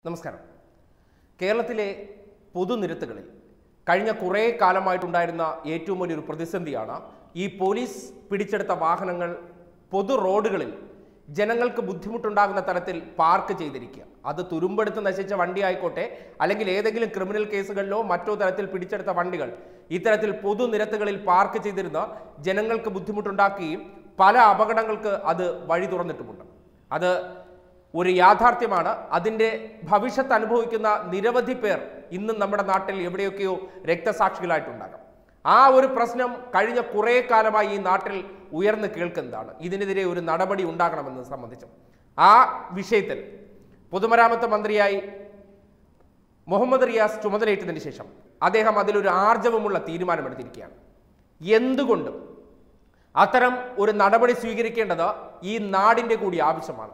നമസ്കാരം കേരളത്തിലെ പൊതുനിരത്തുകളിൽ കഴിഞ്ഞ കുറേ കാലമായിട്ടുണ്ടായിരുന്ന ഏറ്റവും വലിയൊരു പ്രതിസന്ധിയാണ് ഈ പോലീസ് പിടിച്ചെടുത്ത വാഹനങ്ങൾ പൊതു റോഡുകളിൽ ജനങ്ങൾക്ക് ബുദ്ധിമുട്ടുണ്ടാകുന്ന തരത്തിൽ പാർക്ക് ചെയ്തിരിക്കുക അത് തുരുമ്പെടുത്ത് നശിച്ച വണ്ടി ആയിക്കോട്ടെ അല്ലെങ്കിൽ ഏതെങ്കിലും ക്രിമിനൽ കേസുകളിലോ മറ്റോ തരത്തിൽ പിടിച്ചെടുത്ത വണ്ടികൾ ഇത്തരത്തിൽ പൊതുനിരത്തുകളിൽ പാർക്ക് ചെയ്തിരുന്ന ജനങ്ങൾക്ക് ബുദ്ധിമുട്ടുണ്ടാക്കുകയും പല അപകടങ്ങൾക്ക് അത് വഴി തുറന്നിട്ടുമുണ്ട് അത് ഒരു യാഥാർത്ഥ്യമാണ് അതിൻ്റെ ഭവിഷ്യത്ത് അനുഭവിക്കുന്ന നിരവധി പേർ ഇന്നും നമ്മുടെ നാട്ടിൽ എവിടെയൊക്കെയോ രക്തസാക്ഷികളായിട്ടുണ്ടാകാം ആ ഒരു പ്രശ്നം കഴിഞ്ഞ കുറേ കാലമായി ഈ നാട്ടിൽ ഉയർന്നു കേൾക്കുന്നതാണ് ഇതിനെതിരെ ഒരു നടപടി ഉണ്ടാകണമെന്നത് സംബന്ധിച്ചും ആ വിഷയത്തിൽ പൊതുമരാമത്ത് മന്ത്രിയായി മുഹമ്മദ് റിയാസ് ചുമതലയേറ്റതിന് ശേഷം അദ്ദേഹം അതിലൊരു ആർജവമുള്ള തീരുമാനമെടുത്തിരിക്കുകയാണ് എന്തുകൊണ്ടും അത്തരം ഒരു നടപടി സ്വീകരിക്കേണ്ടത് ഈ നാടിൻ്റെ കൂടി ആവശ്യമാണ്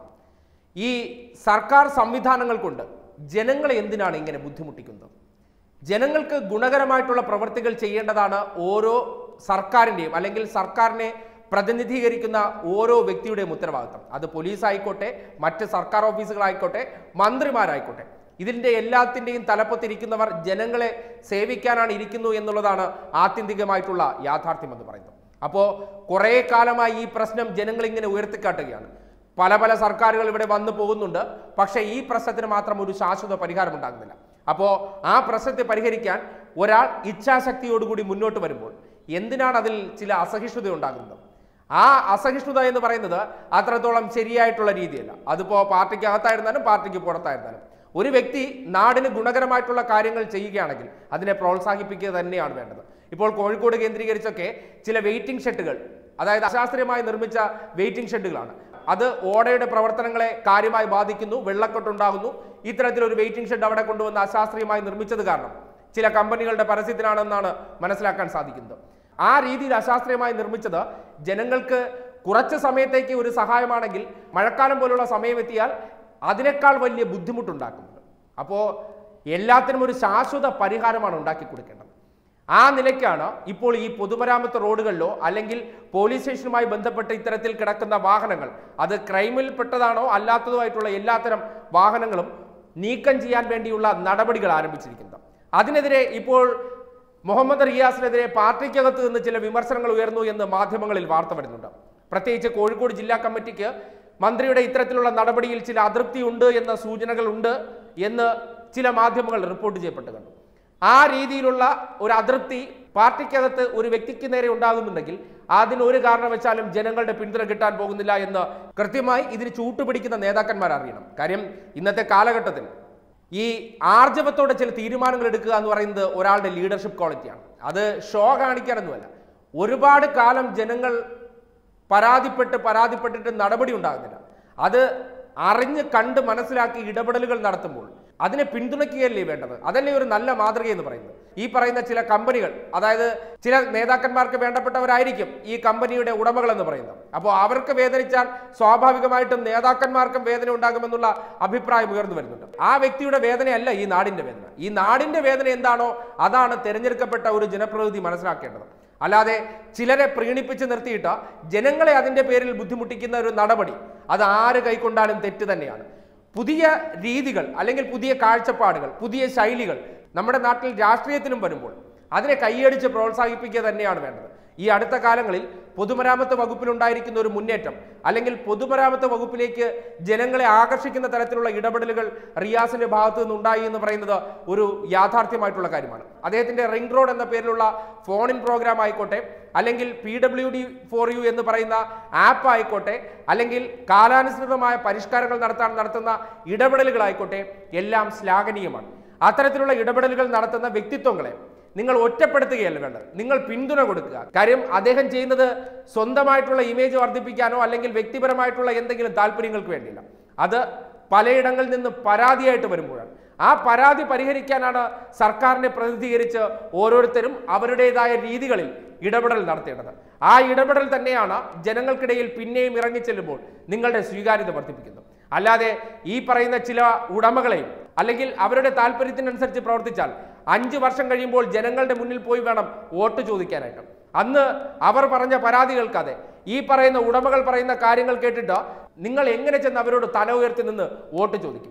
ഈ സർക്കാർ സംവിധാനങ്ങൾ കൊണ്ട് ജനങ്ങളെ എന്തിനാണ് ഇങ്ങനെ ബുദ്ധിമുട്ടിക്കുന്നത് ജനങ്ങൾക്ക് ഗുണകരമായിട്ടുള്ള പ്രവൃത്തികൾ ചെയ്യേണ്ടതാണ് ഓരോ സർക്കാരിൻ്റെയും അല്ലെങ്കിൽ സർക്കാരിനെ പ്രതിനിധീകരിക്കുന്ന ഓരോ വ്യക്തിയുടെയും ഉത്തരവാദിത്തം അത് പോലീസ് ആയിക്കോട്ടെ മറ്റ് സർക്കാർ ഓഫീസുകളായിക്കോട്ടെ മന്ത്രിമാരായിക്കോട്ടെ ഇതിൻ്റെ എല്ലാത്തിൻ്റെയും തലപ്പത്തിരിക്കുന്നവർ ജനങ്ങളെ സേവിക്കാനാണ് ഇരിക്കുന്നു എന്നുള്ളതാണ് ആത്യന്തികമായിട്ടുള്ള യാഥാർത്ഥ്യം എന്ന് പറയുന്നത് അപ്പോൾ കുറേ കാലമായി ഈ പ്രശ്നം ജനങ്ങൾ ഇങ്ങനെ ഉയർത്തിക്കാട്ടുകയാണ് പല പല സർക്കാരുകൾ ഇവിടെ വന്നു പോകുന്നുണ്ട് പക്ഷേ ഈ പ്രശ്നത്തിന് മാത്രം ഒരു ശാശ്വത പരിഹാരം ഉണ്ടാകുന്നില്ല അപ്പോൾ ആ പ്രശ്നത്തെ പരിഹരിക്കാൻ ഒരാൾ ഇച്ഛാശക്തിയോടുകൂടി മുന്നോട്ട് വരുമ്പോൾ എന്തിനാണ് അതിൽ ചില അസഹിഷ്ണുത ഉണ്ടാകുന്നത് ആ അസഹിഷ്ണുത എന്ന് പറയുന്നത് അത്രത്തോളം ശരിയായിട്ടുള്ള രീതിയല്ല അതിപ്പോൾ പാർട്ടിക്ക് അകത്തായിരുന്നാലും പാർട്ടിക്ക് പുറത്തായിരുന്നാലും ഒരു വ്യക്തി നാടിന് ഗുണകരമായിട്ടുള്ള കാര്യങ്ങൾ ചെയ്യുകയാണെങ്കിൽ അതിനെ പ്രോത്സാഹിപ്പിക്കുക തന്നെയാണ് വേണ്ടത് ഇപ്പോൾ കോഴിക്കോട് കേന്ദ്രീകരിച്ചൊക്കെ ചില വെയിറ്റിംഗ് ഷെഡുകൾ അതായത് അശാസ്ത്രീയമായി നിർമ്മിച്ച വെയിറ്റിംഗ് ഷെഡുകളാണ് അത് ഓടയുടെ പ്രവർത്തനങ്ങളെ കാര്യമായി ബാധിക്കുന്നു വെള്ളക്കെട്ടുണ്ടാകുന്നു ഇത്തരത്തിലൊരു വെയിറ്റിംഗ് ഷെഡ് അവിടെ കൊണ്ടുവന്ന് അശാസ്ത്രീയമായി നിർമ്മിച്ചത് കാരണം ചില കമ്പനികളുടെ പരസ്യത്തിനാണെന്നാണ് മനസ്സിലാക്കാൻ സാധിക്കുന്നത് ആ രീതിയിൽ അശാസ്ത്രീയമായി നിർമ്മിച്ചത് ജനങ്ങൾക്ക് കുറച്ച് സമയത്തേക്ക് ഒരു സഹായമാണെങ്കിൽ മഴക്കാലം പോലുള്ള സമയം എത്തിയാൽ അതിനേക്കാൾ വലിയ ബുദ്ധിമുട്ടുണ്ടാക്കുന്നത് അപ്പോൾ എല്ലാത്തിനും ഒരു ശാശ്വത പരിഹാരമാണ് ഉണ്ടാക്കി കൊടുക്കേണ്ടത് ആ നിലയ്ക്കാണ് ഇപ്പോൾ ഈ പൊതുമരാമത്ത് റോഡുകളിലോ അല്ലെങ്കിൽ പോലീസ് സ്റ്റേഷനുമായി ബന്ധപ്പെട്ട് ഇത്തരത്തിൽ കിടക്കുന്ന വാഹനങ്ങൾ അത് ക്രൈമിൽപ്പെട്ടതാണോ അല്ലാത്തതോ ആയിട്ടുള്ള എല്ലാത്തരം വാഹനങ്ങളും നീക്കം ചെയ്യാൻ വേണ്ടിയുള്ള നടപടികൾ ആരംഭിച്ചിരിക്കുന്നത് അതിനെതിരെ ഇപ്പോൾ മുഹമ്മദ് റിയാസിനെതിരെ പാർട്ടിക്കകത്ത് നിന്ന് ചില വിമർശനങ്ങൾ ഉയർന്നു എന്ന് മാധ്യമങ്ങളിൽ വാർത്ത വരുന്നുണ്ട് പ്രത്യേകിച്ച് കോഴിക്കോട് ജില്ലാ കമ്മിറ്റിക്ക് മന്ത്രിയുടെ ഇത്തരത്തിലുള്ള നടപടിയിൽ ചില അതൃപ്തി ഉണ്ട് എന്ന സൂചനകളുണ്ട് എന്ന് ചില മാധ്യമങ്ങൾ റിപ്പോർട്ട് ചെയ്യപ്പെട്ട് കണ്ടു ആ രീതിയിലുള്ള ഒരു അതൃപ്തി പാർട്ടിക്കകത്ത് ഒരു വ്യക്തിക്ക് നേരെ ഉണ്ടാകുന്നുണ്ടെങ്കിൽ അതിന് ഒരു കാരണവശാലും ജനങ്ങളുടെ പിന്തുണ കിട്ടാൻ പോകുന്നില്ല എന്ന് കൃത്യമായി ഇതിന് ചൂട്ടുപിടിക്കുന്ന നേതാക്കന്മാർ അറിയണം കാര്യം ഇന്നത്തെ കാലഘട്ടത്തിൽ ഈ ആർജവത്തോടെ ചില തീരുമാനങ്ങൾ എടുക്കുക എന്ന് പറയുന്നത് ഒരാളുടെ ലീഡർഷിപ്പ് ക്വാളിറ്റിയാണ് അത് ഷോ കാണിക്കാനൊന്നുമല്ല ഒരുപാട് കാലം ജനങ്ങൾ പരാതിപ്പെട്ട് പരാതിപ്പെട്ടിട്ട് നടപടി ഉണ്ടാകുന്നില്ല അത് അറിഞ്ഞ് കണ്ട് മനസ്സിലാക്കി ഇടപെടലുകൾ നടത്തുമ്പോൾ അതിനെ പിന്തുണയ്ക്കുകയല്ലേ വേണ്ടത് അതല്ലേ ഒരു നല്ല മാതൃക എന്ന് പറയുന്നത് ഈ പറയുന്ന ചില കമ്പനികൾ അതായത് ചില നേതാക്കന്മാർക്ക് വേണ്ടപ്പെട്ടവരായിരിക്കും ഈ കമ്പനിയുടെ ഉടമകൾ എന്ന് പറയുന്നത് അപ്പോൾ അവർക്ക് വേദനിച്ചാൽ സ്വാഭാവികമായിട്ടും നേതാക്കന്മാർക്കും വേദന ഉണ്ടാകുമെന്നുള്ള അഭിപ്രായം ഉയർന്നു വരുന്നുണ്ട് ആ വ്യക്തിയുടെ വേദനയല്ല ഈ നാടിന്റെ വേദന ഈ നാടിന്റെ വേദന എന്താണോ അതാണ് തിരഞ്ഞെടുക്കപ്പെട്ട ഒരു ജനപ്രതിനിധി മനസ്സിലാക്കേണ്ടത് അല്ലാതെ ചിലരെ പ്രീണിപ്പിച്ച് നിർത്തിയിട്ട് ജനങ്ങളെ അതിൻ്റെ പേരിൽ ബുദ്ധിമുട്ടിക്കുന്ന ഒരു നടപടി അത് ആര് കൈക്കൊണ്ടാലും തെറ്റ് തന്നെയാണ് പുതിയ രീതികൾ അല്ലെങ്കിൽ പുതിയ കാഴ്ചപ്പാടുകൾ പുതിയ ശൈലികൾ നമ്മുടെ നാട്ടിൽ രാഷ്ട്രീയത്തിലും വരുമ്പോൾ അതിനെ കൈയടിച്ച് പ്രോത്സാഹിപ്പിക്കുക തന്നെയാണ് വേണ്ടത് ഈ അടുത്ത കാലങ്ങളിൽ പൊതുമരാമത്ത് വകുപ്പിലുണ്ടായിരിക്കുന്ന ഒരു മുന്നേറ്റം അല്ലെങ്കിൽ പൊതുമരാമത്ത് വകുപ്പിലേക്ക് ജനങ്ങളെ ആകർഷിക്കുന്ന തരത്തിലുള്ള ഇടപെടലുകൾ റിയാസിന്റെ ഭാഗത്തു നിന്നുണ്ടായി എന്ന് പറയുന്നത് ഒരു യാഥാർത്ഥ്യമായിട്ടുള്ള കാര്യമാണ് അദ്ദേഹത്തിന്റെ റിംഗ് റോഡ് എന്ന പേരിലുള്ള ഫോൺ ഇൻ പ്രോഗ്രാം ആയിക്കോട്ടെ അല്ലെങ്കിൽ P W D for you എന്ന് പറയുന്ന ആപ്പ് ആയിക്കോട്ടെ അല്ലെങ്കിൽ കാലാനുസൃതമായ പരിഷ്കാരങ്ങൾ നടത്താൻ നടത്തുന്ന ഇടപെടലുകളായിക്കോട്ടെ എല്ലാം ശ്ലാഘനീയമാണ് അത്തരത്തിലുള്ള ഇടപെടലുകൾ നടത്തുന്ന വ്യക്തിത്വങ്ങളെ നിങ്ങൾ ഒറ്റപ്പെടുത്തുകയല്ല വേണ്ടത് നിങ്ങൾ പിന്തുണ കൊടുക്കുക കാര്യം അദ്ദേഹം ചെയ്യുന്നത് സ്വന്തമായിട്ടുള്ള ഇമേജ് വർദ്ധിപ്പിക്കാനോ അല്ലെങ്കിൽ വ്യക്തിപരമായിട്ടുള്ള എന്തെങ്കിലും താല്പര്യങ്ങൾക്ക് വേണ്ടിയില്ല അത് പലയിടങ്ങളിൽ നിന്ന് പരാതിയായിട്ട് വരുമ്പോഴാണ് ആ പരാതി പരിഹരിക്കാനാണ് സർക്കാരിനെ പ്രതിനിധീകരിച്ച് ഓരോരുത്തരും അവരുടേതായ രീതികളിൽ ഇടപെടൽ നടത്തേണ്ടത് ആ ഇടപെടൽ തന്നെയാണ് ജനങ്ങൾക്കിടയിൽ പിന്നെയും ഇറങ്ങിച്ചെല്ലുമ്പോൾ നിങ്ങളുടെ സ്വീകാര്യത വർദ്ധിപ്പിക്കുന്നത് അല്ലാതെ ഈ പറയുന്ന ചില ഉടമകളെയും അല്ലെങ്കിൽ അവരുടെ താല്പര്യത്തിനനുസരിച്ച് പ്രവർത്തിച്ചാൽ അഞ്ച് വർഷം കഴിയുമ്പോൾ ജനങ്ങളുടെ മുന്നിൽ പോയി വേണം വോട്ട് ചോദിക്കാനായിട്ട് അന്ന് അവർ പറഞ്ഞ പരാതി കേൾക്കാതെ ഈ പറയുന്ന ഉടമകൾ പറയുന്ന കാര്യങ്ങൾ കേട്ടിട്ട് നിങ്ങൾ എങ്ങനെ ചെന്ന് അവരോട് തല ഉയർത്തി നിന്ന് വോട്ട് ചോദിക്കും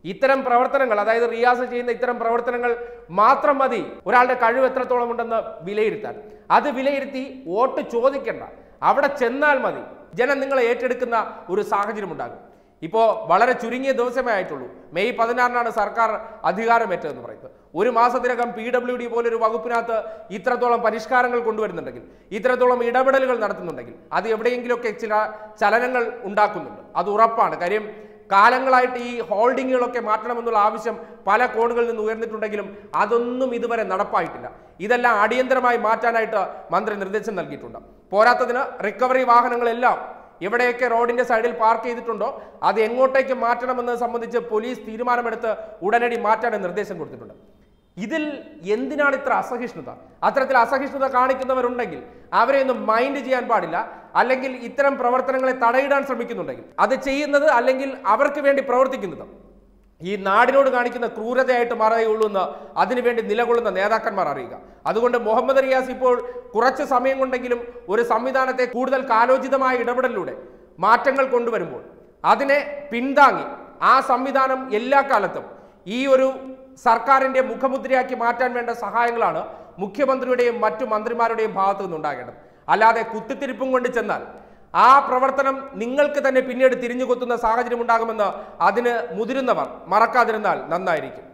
ഇത്തരം പ്രവർത്തനങ്ങൾ അതായത് റിയാസ് ചെയ്യുന്ന ഇത്തരം പ്രവർത്തനങ്ങൾ മാത്രം മതി ഒരാളുടെ കഴിവ് എത്രത്തോളം ഉണ്ടെന്ന് വിലയിരുത്താൻ അത് വിലയിരുത്തി വോട്ട് ചോദിക്കേണ്ട അവിടെ ചെന്നാൽ മതി ജനം നിങ്ങളെ ഏറ്റെടുക്കുന്ന ഒരു സാഹചര്യം ഉണ്ടാകും ഇപ്പോൾ വളരെ ചുരുങ്ങിയ ദിവസമേ ആയിട്ടുള്ളൂ മെയ് പതിനാറിനാണ് സർക്കാർ അധികാരമേറ്റതെന്ന് പറയുന്നത് ഒരു മാസത്തിനകം പി ഡബ്ല്യു ഡി പോലൊരു വകുപ്പിനകത്ത് ഇത്രത്തോളം പരിഷ്കാരങ്ങൾ കൊണ്ടുവരുന്നുണ്ടെങ്കിൽ ഇത്രത്തോളം ഇടപെടലുകൾ നടത്തുന്നുണ്ടെങ്കിൽ അത് എവിടെയെങ്കിലുമൊക്കെ ചില ചലനങ്ങൾ ഉണ്ടാക്കുന്നുണ്ട് അത് ഉറപ്പാണ് കാര്യം കാലങ്ങളായിട്ട് ഈ ഹോൾഡിങ്ങുകളൊക്കെ മാറ്റണമെന്നുള്ള ആവശ്യം പല കോണുകളിൽ നിന്ന് ഉയർന്നിട്ടുണ്ടെങ്കിലും അതൊന്നും ഇതുവരെ നടപ്പായിട്ടില്ല ഇതെല്ലാം അടിയന്തരമായി മാറ്റാനായിട്ട് മന്ത്രി നിർദ്ദേശം നൽകിയിട്ടുണ്ട് പോരാത്തതിന് റിക്കവറി വാഹനങ്ങളെല്ലാം എവിടെയൊക്കെ റോഡിന്റെ സൈഡിൽ പാർക്ക് ചെയ്തിട്ടുണ്ടോ അത് എങ്ങോട്ടേക്ക് മാറ്റണമെന്നത് സംബന്ധിച്ച് പോലീസ് തീരുമാനമെടുത്ത് ഉടനടി മാറ്റാൻ നിർദ്ദേശം കൊടുത്തിട്ടുണ്ട് ഇതിൽ എന്തിനാണ് ഇത്ര അസഹിഷ്ണുത അത്തരത്തിൽ അസഹിഷ്ണുത കാണിക്കുന്നവരുണ്ടെങ്കിൽ അവരെ ഒന്നും മൈൻഡ് ചെയ്യാൻ പാടില്ല അല്ലെങ്കിൽ ഇത്തരം പ്രവർത്തനങ്ങളെ തടയിടാൻ ശ്രമിക്കുന്നുണ്ടെങ്കിൽ അത് ചെയ്യുന്നത് അല്ലെങ്കിൽ അവർക്ക് വേണ്ടി പ്രവർത്തിക്കുന്നത് ഈ നാടിനോട് കാണിക്കുന്ന ക്രൂരതയായിട്ട് മാറുകയുള്ളൂ എന്ന് അതിനുവേണ്ടി നിലകൊള്ളുന്ന നേതാക്കന്മാർ അറിയുക അതുകൊണ്ട് മുഹമ്മദ് റിയാസ് ഇപ്പോൾ കുറച്ച് സമയം കൊണ്ടെങ്കിലും ഒരു സംവിധാനത്തെ കൂടുതൽ കാലോചിതമായ ഇടപെടലിലൂടെ മാറ്റങ്ങൾ കൊണ്ടുവരുമ്പോൾ അതിനെ പിന്താങ്ങി ആ സംവിധാനം എല്ലാ കാലത്തും ഈ ഒരു സർക്കാരിന്റെ മുഖമുദ്രയാക്കി മാറ്റാൻ വേണ്ട സഹായങ്ങളാണ് മുഖ്യമന്ത്രിയുടെയും മറ്റു മന്ത്രിമാരുടെയും ഭാഗത്തു നിന്നുണ്ടാകേണ്ടത് അല്ലാതെ കുത്തിത്തിരിപ്പും കൊണ്ട് ചെന്നാൽ ആ പ്രവർത്തനം നിങ്ങൾക്ക് തന്നെ പിന്നീട് തിരിഞ്ഞു കൊത്തുന്ന സാഹചര്യം ഉണ്ടാകുമെന്ന് അതിന് മുതിരുന്നവർ മറക്കാതിരുന്നാൽ നന്നായിരിക്കും